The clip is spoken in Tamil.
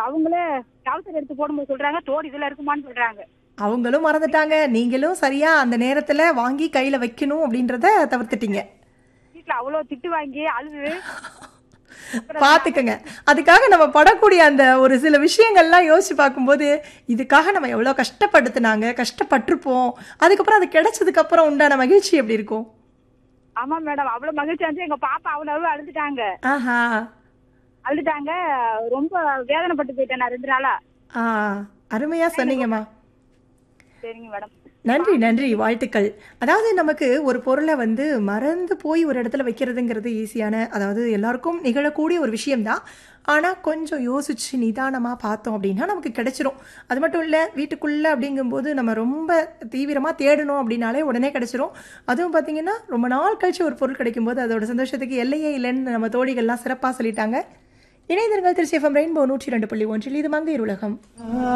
அவங்களே கவுசர் எடுத்து போடும்போது சொல்றாங்க தோடு இதுல இருக்குமான்னு சொல்றாங்க அவங்களும் மறந்துட்டாங்க நீங்களும் சரியா அந்த நேரத்துல வாங்கி கையில வைக்கணும் அப்படின்றத தவிர்த்துட்டீங்க வீட்டுல அவ்வளவு திட்டு வாங்கி அழுது பாத்துக்கங்க அதுக்காக நம்ம படக்கூடிய அந்த ஒரு சில விஷயங்கள்லாம் யோசிச்சு பார்க்கும்போது இதுக்காக நம்ம எவ்வளவு கஷ்டப்படுத்துனாங்க கஷ்டப்பட்டிருப்போம் அதுக்கப்புறம் அது கிடைச்சதுக்கு அப்புறம் உண்டான மகிழ்ச்சி எப்படி இருக்கும் ஆமா மேடம் அவ்வளவு மகிழ்ச்சியா இருந்துச்சு எங்க பாப்பா அவ்வளவு அழுதுட்டாங்க ஆஹா அழுதுட்டாங்க ரொம்ப வேதனைப்பட்டு போயிட்டேன் நான் ரெண்டு நாளா ஆ அருமையா சொன்னீங்கம்மா சரிங்க மேடம் நன்றி நன்றி வாழ்த்துக்கள் அதாவது நமக்கு ஒரு பொருளை வந்து மறந்து போய் ஒரு இடத்துல வைக்கிறதுங்கிறது ஈஸியான அதாவது எல்லாருக்கும் நிகழக்கூடிய ஒரு விஷயம்தான் ஆனால் கொஞ்சம் யோசிச்சு நிதானமாக பார்த்தோம் அப்படின்னா நமக்கு கிடைச்சிரும் அது மட்டும் இல்லை வீட்டுக்குள்ளே அப்படிங்கும்போது நம்ம ரொம்ப தீவிரமாக தேடணும் அப்படின்னாலே உடனே கிடைச்சிரும் அதுவும் பார்த்தீங்கன்னா ரொம்ப நாள் கழிச்சு ஒரு பொருள் கிடைக்கும்போது அதோட சந்தோஷத்துக்கு எல்லையே இல்லைன்னு நம்ம தோழிகள்லாம் சிறப்பாக சொல்லிட்டாங்க இணைந்திருங்கள் திருச்சி எஃப்எம் ரெயின்போ நூற்றி ரெண்டு புள்ளி ஒன்றில் இது மங்கையர் உலகம்